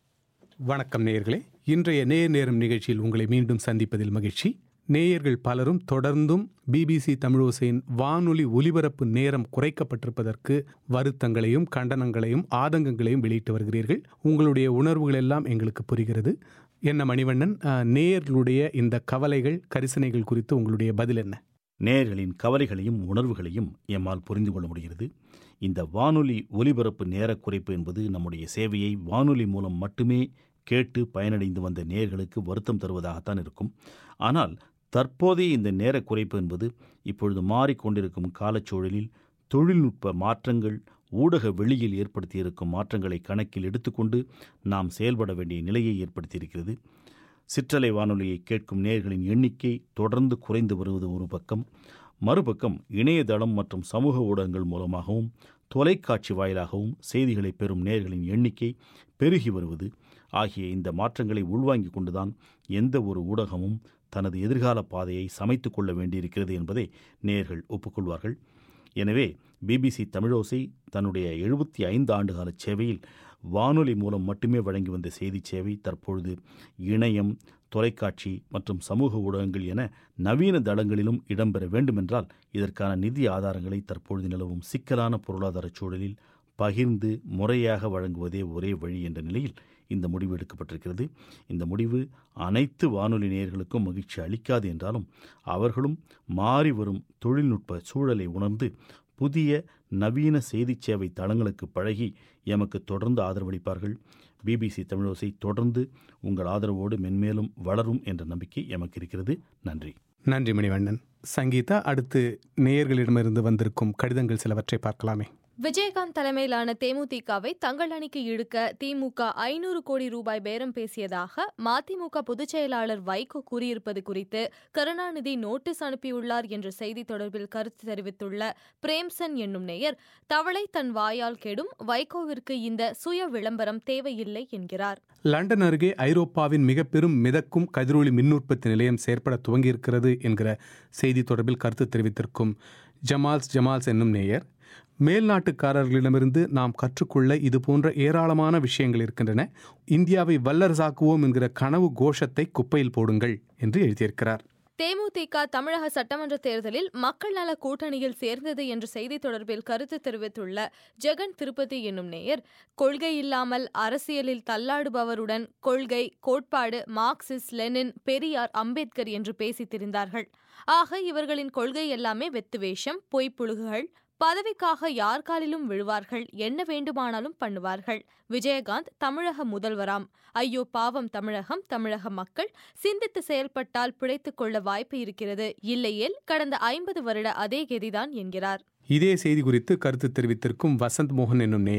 வணக்கம் நேயர்களே இன்றைய நேயர் நேரம் நிகழ்ச்சியில் உங்களை மீண்டும் சந்திப்பதில் மகிழ்ச்சி நேயர்கள் பலரும் தொடர்ந்தும் பிபிசி தமிழோசையின் வானொலி ஒலிபரப்பு நேரம் குறைக்கப்பட்டிருப்பதற்கு வருத்தங்களையும் கண்டனங்களையும் ஆதங்கங்களையும் வெளியிட்டு வருகிறீர்கள் உங்களுடைய உணர்வுகள் எல்லாம் எங்களுக்கு புரிகிறது என்ன மணிவண்ணன் அஹ், நேயர்களுடைய இந்த கவலைகள் கரிசனைகள் குறித்து உங்களுடைய பதில் என்ன நேயர்களின் கவலைகளையும் உணர்வுகளையும் எம்மால் புரிந்து கொள்ள முடிகிறது இந்த வானொலி ஒலிபரப்பு நேர குறைப்பு என்பது நம்முடைய சேவையை வானொலி மூலம் மட்டுமே கேட்டு பயனடைந்து வந்த நேயர்களுக்கு வருத்தம் தருவதாகத்தான் இருக்கும் ஆனால் தற்போதைய இந்த நேர குறைப்பு என்பது இப்பொழுது மாறிக்கொண்டிருக்கும் காலச்சூழலில் தொழில்நுட்ப மாற்றங்கள் ஊடக வெளியில் ஏற்படுத்தியிருக்கும் மாற்றங்களை கணக்கில் எடுத்துக்கொண்டு நாம் செயல்பட வேண்டிய நிலையை ஏற்படுத்தியிருக்கிறது சிற்றலை வானொலியை கேட்கும் நேயர்களின் எண்ணிக்கை தொடர்ந்து குறைந்து வருவது ஒரு பக்கம் மறுபக்கம் இணையதளம் மற்றும் சமூக ஊடகங்கள் மூலமாகவும் தொலைக்காட்சி வாயிலாகவும் செய்திகளை பெறும் நேயர்களின் எண்ணிக்கை பெருகி வருவது ஆகிய இந்த மாற்றங்களை உள்வாங்கிக் கொண்டுதான் எந்த ஒரு ஊடகமும் தனது எதிர்கால பாதையை சமைத்துக் கொள்ள வேண்டியிருக்கிறது என்பதை நேயர்கள் ஒப்புக்கொள்வார்கள் எனவே பிபிசி தமிழோசை தன்னுடைய எழுபத்தி ஐந்து ஆண்டுகால சேவையில் வானொலி மூலம் மட்டுமே வழங்கி வந்த செய்தி சேவை தற்பொழுது இணையம் தொலைக்காட்சி மற்றும் சமூக ஊடகங்கள் என நவீன தளங்களிலும் இடம்பெற வேண்டுமென்றால் இதற்கான நிதி ஆதாரங்களை தற்பொழுது நிலவும் சிக்கலான பொருளாதார சூழலில் பகிர்ந்து முறையாக வழங்குவதே ஒரே வழி என்ற நிலையில் இந்த முடிவு எடுக்கப்பட்டிருக்கிறது இந்த முடிவு அனைத்து வானொலி நேயர்களுக்கும் மகிழ்ச்சி அளிக்காது என்றாலும் அவர்களும் மாறி வரும் தொழில்நுட்ப சூழலை உணர்ந்து புதிய நவீன செய்தி சேவை தளங்களுக்கு பழகி எமக்கு தொடர்ந்து ஆதரவளிப்பார்கள் பிபிசி தமிழோசை தொடர்ந்து உங்கள் ஆதரவோடு மென்மேலும் வளரும் என்ற நம்பிக்கை எமக்கு இருக்கிறது நன்றி நன்றி மணிவண்ணன் சங்கீதா அடுத்து நேயர்களிடமிருந்து வந்திருக்கும் கடிதங்கள் சிலவற்றை பார்க்கலாமே விஜயகாந்த் தலைமையிலான தேமுதிகவை தங்கள் அணிக்கு இழுக்க திமுக ஐநூறு கோடி ரூபாய் பேரம் பேசியதாக மதிமுக பொதுச் செயலாளர் வைகோ கூறியிருப்பது குறித்து கருணாநிதி நோட்டீஸ் அனுப்பியுள்ளார் என்ற செய்தி தொடர்பில் கருத்து தெரிவித்துள்ள பிரேம்சன் என்னும் நேயர் தவளை தன் வாயால் கெடும் வைகோவிற்கு இந்த சுய விளம்பரம் தேவையில்லை என்கிறார் லண்டன் அருகே ஐரோப்பாவின் மிக பெரும் மிதக்கும் கதிரொளி மின் உற்பத்தி நிலையம் செயற்பட துவங்கியிருக்கிறது என்கிற செய்தி தொடர்பில் கருத்து தெரிவித்திருக்கும் ஜமால்ஸ் ஜமால்ஸ் என்னும் நேயர் மேல்நாட்டுக்காரர்களிடமிருந்து நாம் கற்றுக்கொள்ள இது போன்ற ஏராளமான விஷயங்கள் இருக்கின்றன இந்தியாவை வல்லரசாக்குவோம் என்கிற கனவு கோஷத்தை குப்பையில் போடுங்கள் என்று எழுதியிருக்கிறார் தேமுதிக தமிழக சட்டமன்ற தேர்தலில் மக்கள் நல கூட்டணியில் சேர்ந்தது என்ற செய்தி தொடர்பில் கருத்து தெரிவித்துள்ள ஜெகன் திருப்பதி என்னும் நேயர் கொள்கை இல்லாமல் அரசியலில் தள்ளாடுபவருடன் கொள்கை கோட்பாடு மார்க்சிஸ்ட் லெனின் பெரியார் அம்பேத்கர் என்று பேசித் திரிந்தார்கள் ஆக இவர்களின் கொள்கை எல்லாமே வெத்து வேஷம் பொய்ப்புழுகுகள் பதவிக்காக யார் காலிலும் விழுவார்கள் என்ன வேண்டுமானாலும் பண்ணுவார்கள் விஜயகாந்த் தமிழக முதல்வராம் ஐயோ பாவம் தமிழகம் தமிழக மக்கள் சிந்தித்து செயல்பட்டால் பிழைத்துக் கொள்ள வாய்ப்பு இருக்கிறது இல்லையேல் கடந்த ஐம்பது வருட அதே கதிதான் என்கிறார் இதே செய்தி குறித்து கருத்து தெரிவித்திருக்கும் வசந்த் மோகன் என்னும் நேயர்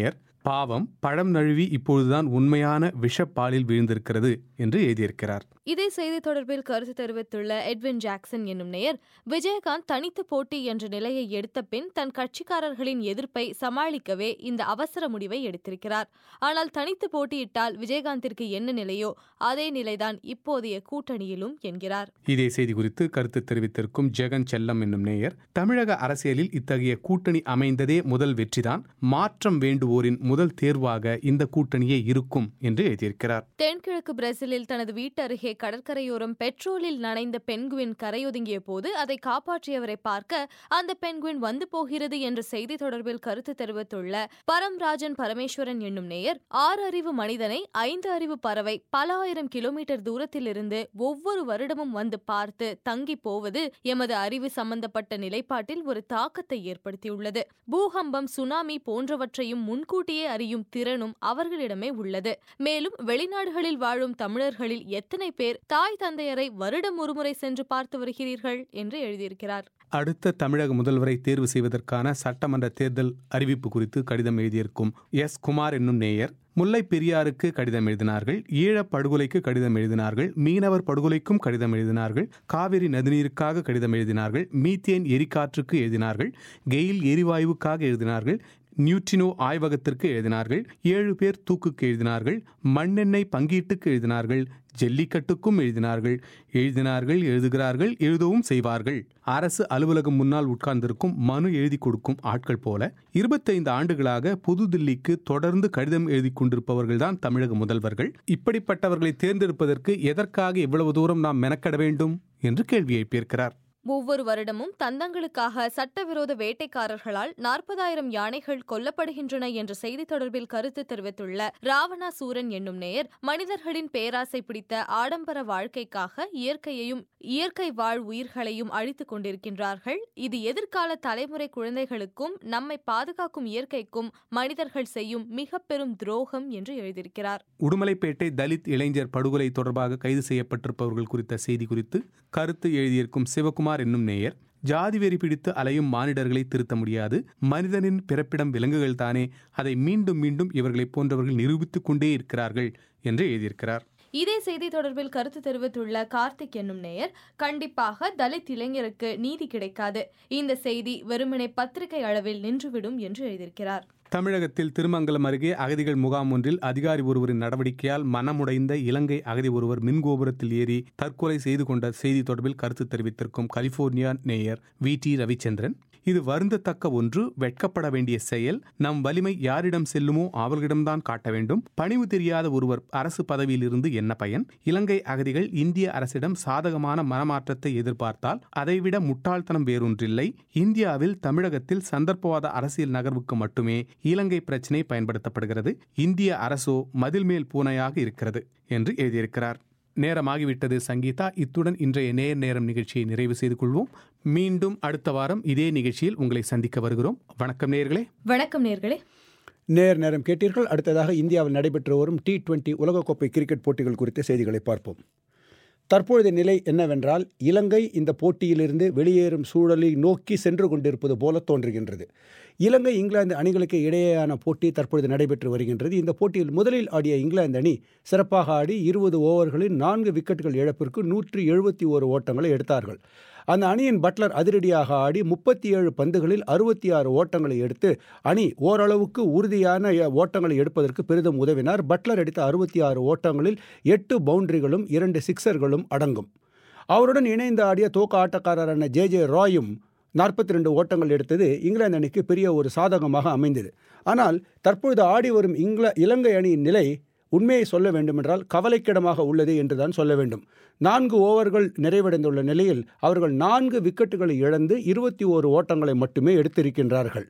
பாவம் பழம் நழுவி இப்பொழுதுதான் உண்மையான விஷப்பாலில் வீழ்ந்திருக்கிறது என்று எழுதியிருக்கிறார் இதே செய்தி தொடர்பில் கருத்து தெரிவித்துள்ள எட்வின் ஜாக்சன் என்னும் நேயர் விஜயகாந்த் தனித்து போட்டி என்ற நிலையை எடுத்த பின் தன் கட்சிக்காரர்களின் எதிர்ப்பை சமாளிக்கவே இந்த அவசர முடிவை எடுத்திருக்கிறார் ஆனால் தனித்து போட்டியிட்டால் விஜயகாந்திற்கு என்ன நிலையோ அதே நிலைதான் இப்போதைய கூட்டணியிலும் என்கிறார் இதே செய்தி குறித்து கருத்து தெரிவித்திருக்கும் ஜெகன் செல்லம் என்னும் நேயர் தமிழக அரசியலில் இத்தகைய கூட்டணி அமைந்ததே முதல் வெற்றிதான் மாற்றம் வேண்டுவோரின் முதல் தேர்வாக இந்த கூட்டணியே இருக்கும் என்று எழுதியிருக்கிறார் தென்கிழக்கு பிரேசிலில் தனது வீட்டு அருகே கடற்கரையோரம் பெட்ரோலில் நனைந்த பெண்குவின் கரையொதுங்கிய போது அதை காப்பாற்றியவரை பார்க்க அந்த பெண்குவின் வந்து போகிறது என்ற செய்தி தொடர்பில் கருத்து தெரிவித்துள்ள பரம்ராஜன் பரமேஸ்வரன் என்னும் நேயர் ஆறு அறிவு மனிதனை ஐந்து அறிவு பறவை பல ஆயிரம் கிலோமீட்டர் தூரத்திலிருந்து ஒவ்வொரு வருடமும் வந்து பார்த்து தங்கி போவது எமது அறிவு சம்பந்தப்பட்ட நிலைப்பாட்டில் ஒரு தாக்கத்தை ஏற்படுத்தியுள்ளது பூகம்பம் சுனாமி போன்றவற்றையும் முன்கூட்டியே அறியும் திறனும் அவர்களிடமே உள்ளது மேலும் வெளிநாடுகளில் வாழும் தமிழர்களில் எத்தனை பேர் தாய் தந்தையரை வருடம் ஒருமுறை சென்று பார்த்து வருகிறீர்கள் என்று எழுதியிருக்கிறார் அடுத்த தமிழக முதல்வரை தேர்வு செய்வதற்கான சட்டமன்ற தேர்தல் அறிவிப்பு குறித்து கடிதம் எழுதியிருக்கும் எஸ் குமார் என்னும் நேயர் முல்லை பெரியாருக்கு கடிதம் எழுதினார்கள் ஈழப் படுகொலைக்கு கடிதம் எழுதினார்கள் மீனவர் படுகொலைக்கும் கடிதம் எழுதினார்கள் காவிரி நதிநீருக்காக கடிதம் எழுதினார்கள் மீத்தேன் எரிகாற்றுக்கு எழுதினார்கள் கெயில் எரிவாயுவுக்காக எழுதினார்கள் நியூட்ரினோ ஆய்வகத்திற்கு எழுதினார்கள் ஏழு பேர் தூக்குக்கு எழுதினார்கள் மண்ணெண்ணெய் பங்கீட்டுக்கு எழுதினார்கள் ஜல்லிக்கட்டுக்கும் எழுதினார்கள் எழுதினார்கள் எழுதுகிறார்கள் எழுதவும் செய்வார்கள் அரசு அலுவலகம் முன்னால் உட்கார்ந்திருக்கும் மனு எழுதி கொடுக்கும் ஆட்கள் போல இருபத்தைந்து ஆண்டுகளாக புதுதில்லிக்கு தொடர்ந்து கடிதம் எழுதி கொண்டிருப்பவர்கள்தான் தமிழக முதல்வர்கள் இப்படிப்பட்டவர்களை தேர்ந்தெடுப்பதற்கு எதற்காக இவ்வளவு தூரம் நாம் மெனக்கட வேண்டும் என்று கேள்வி எழுப்பியிருக்கிறார் ஒவ்வொரு வருடமும் தந்தங்களுக்காக சட்டவிரோத வேட்டைக்காரர்களால் நாற்பதாயிரம் யானைகள் கொல்லப்படுகின்றன என்ற செய்தி தொடர்பில் கருத்து தெரிவித்துள்ள ராவணா சூரன் என்னும் நேயர் மனிதர்களின் பேராசை பிடித்த ஆடம்பர வாழ்க்கைக்காக இயற்கையையும் இயற்கை வாழ் உயிர்களையும் அழித்துக் கொண்டிருக்கின்றார்கள் இது எதிர்கால தலைமுறை குழந்தைகளுக்கும் நம்மை பாதுகாக்கும் இயற்கைக்கும் மனிதர்கள் செய்யும் மிக பெரும் துரோகம் என்று எழுதியிருக்கிறார் உடுமலைப்பேட்டை தலித் இளைஞர் படுகொலை தொடர்பாக கைது செய்யப்பட்டிருப்பவர்கள் குறித்த செய்தி குறித்து கருத்து எழுதியிருக்கும் சிவகுமார் என்னும் நேயர் ஜாதி வெறி பிடித்து அலையும் மானிடர்களை திருத்த முடியாது மனிதனின் பிறப்பிடம் விலங்குகள் தானே அதை மீண்டும் மீண்டும் இவர்களைப் போன்றவர்கள் நிரூபித்துக் கொண்டே இருக்கிறார்கள் என்று எழுதியிருக்கிறார் இதே செய்தி தொடர்பில் கருத்து தெரிவித்துள்ள கார்த்திக் என்னும் நேயர் கண்டிப்பாக தலித் இளைஞருக்கு நீதி கிடைக்காது இந்த செய்தி வெறுமனே பத்திரிகை அளவில் நின்றுவிடும் என்று எழுதியிருக்கிறார் தமிழகத்தில் திருமங்கலம் அருகே அகதிகள் முகாம் ஒன்றில் அதிகாரி ஒருவரின் நடவடிக்கையால் மனமுடைந்த இலங்கை அகதி ஒருவர் மின்கோபுரத்தில் ஏறி தற்கொலை செய்து கொண்ட செய்தி தொடர்பில் கருத்து தெரிவித்திருக்கும் கலிபோர்னியா நேயர் வி டி ரவிச்சந்திரன் இது வருந்தத்தக்க ஒன்று வெட்கப்பட வேண்டிய செயல் நம் வலிமை யாரிடம் செல்லுமோ அவர்களிடம்தான் காட்ட வேண்டும் பணிவு தெரியாத ஒருவர் அரசு பதவியில் இருந்து என்ன பயன் இலங்கை அகதிகள் இந்திய அரசிடம் சாதகமான மனமாற்றத்தை எதிர்பார்த்தால் அதைவிட முட்டாள்தனம் வேறொன்றில்லை இந்தியாவில் தமிழகத்தில் சந்தர்ப்பவாத அரசியல் நகர்வுக்கு மட்டுமே இலங்கை பிரச்சினை பயன்படுத்தப்படுகிறது இந்திய அரசோ மதில் மேல் பூனையாக இருக்கிறது என்று எழுதியிருக்கிறார் நேரமாகிவிட்டது சங்கீதா இத்துடன் இன்றைய நேர் நேரம் நிகழ்ச்சியை நிறைவு செய்து கொள்வோம் மீண்டும் அடுத்த வாரம் இதே நிகழ்ச்சியில் உங்களை சந்திக்க வருகிறோம் வணக்கம் நேர்களே வணக்கம் நேர்களே நேர் நேரம் கேட்டீர்கள் அடுத்ததாக இந்தியாவில் நடைபெற்று வரும் டி டுவெண்டி உலகக்கோப்பை கிரிக்கெட் போட்டிகள் குறித்த செய்திகளை பார்ப்போம் தற்பொழுதைய நிலை என்னவென்றால் இலங்கை இந்த போட்டியிலிருந்து வெளியேறும் சூழலை நோக்கி சென்று கொண்டிருப்பது போல தோன்றுகின்றது இலங்கை இங்கிலாந்து அணிகளுக்கு இடையேயான போட்டி தற்பொழுது நடைபெற்று வருகின்றது இந்த போட்டியில் முதலில் ஆடிய இங்கிலாந்து அணி சிறப்பாக ஆடி இருபது ஓவர்களில் நான்கு விக்கெட்டுகள் இழப்பிற்கு நூற்றி எழுபத்தி ஓரு ஓட்டங்களை எடுத்தார்கள் அந்த அணியின் பட்லர் அதிரடியாக ஆடி முப்பத்தி ஏழு பந்துகளில் அறுபத்தி ஆறு ஓட்டங்களை எடுத்து அணி ஓரளவுக்கு உறுதியான ஓட்டங்களை எடுப்பதற்கு பெரிதும் உதவினார் பட்லர் அடித்த அறுபத்தி ஆறு ஓட்டங்களில் எட்டு பவுண்டரிகளும் இரண்டு சிக்சர்களும் அடங்கும் அவருடன் இணைந்து ஆடிய தோக்க ஆட்டக்காரரான ஜே ஜே ராயும் நாற்பத்தி ரெண்டு ஓட்டங்கள் எடுத்தது இங்கிலாந்து அணிக்கு பெரிய ஒரு சாதகமாக அமைந்தது ஆனால் தற்பொழுது ஆடி வரும் இங்கில இலங்கை அணியின் நிலை உண்மையை சொல்ல வேண்டுமென்றால் கவலைக்கிடமாக உள்ளது என்றுதான் சொல்ல வேண்டும் நான்கு ஓவர்கள் நிறைவடைந்துள்ள நிலையில் அவர்கள் நான்கு விக்கெட்டுகளை இழந்து இருபத்தி ஓரு ஓட்டங்களை மட்டுமே எடுத்திருக்கின்றார்கள்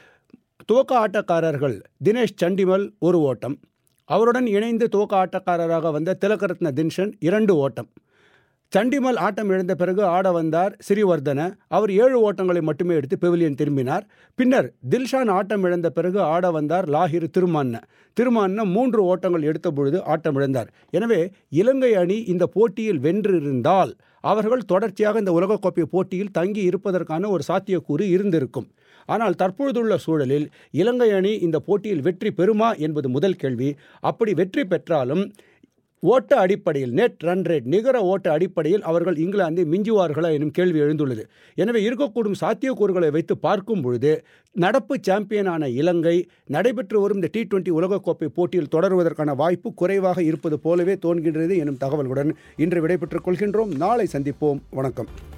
துவக்க ஆட்டக்காரர்கள் தினேஷ் சண்டிமல் ஒரு ஓட்டம் அவருடன் இணைந்து துவக்க ஆட்டக்காரராக வந்த திலகரத்ன தின்ஷன் இரண்டு ஓட்டம் சண்டிமல் ஆட்டம் இழந்த பிறகு ஆட வந்தார் சிறிவர்தன அவர் ஏழு ஓட்டங்களை மட்டுமே எடுத்து பெவிலியன் திரும்பினார் பின்னர் தில்ஷான் ஆட்டம் இழந்த பிறகு ஆட வந்தார் லாஹிர் திருமான்ன திருமான்ன மூன்று ஓட்டங்கள் எடுத்த பொழுது ஆட்டம் இழந்தார் எனவே இலங்கை அணி இந்த போட்டியில் வென்றிருந்தால் அவர்கள் தொடர்ச்சியாக இந்த உலகக்கோப்பை போட்டியில் தங்கி இருப்பதற்கான ஒரு சாத்தியக்கூறு இருந்திருக்கும் ஆனால் தற்பொழுதுள்ள சூழலில் இலங்கை அணி இந்த போட்டியில் வெற்றி பெறுமா என்பது முதல் கேள்வி அப்படி வெற்றி பெற்றாலும் ஓட்ட அடிப்படையில் நெட் ரன் ரேட் நிகர ஓட்ட அடிப்படையில் அவர்கள் இங்கிலாந்தை மிஞ்சுவார்களா எனும் கேள்வி எழுந்துள்ளது எனவே இருக்கக்கூடும் சாத்தியக்கூறுகளை வைத்து பார்க்கும் பொழுது நடப்பு சாம்பியனான இலங்கை நடைபெற்று வரும் இந்த டி டுவெண்டி உலகக்கோப்பை போட்டியில் தொடருவதற்கான வாய்ப்பு குறைவாக இருப்பது போலவே தோன்கின்றது எனும் தகவலுடன் இன்று விடைபெற்றுக் கொள்கின்றோம் நாளை சந்திப்போம் வணக்கம்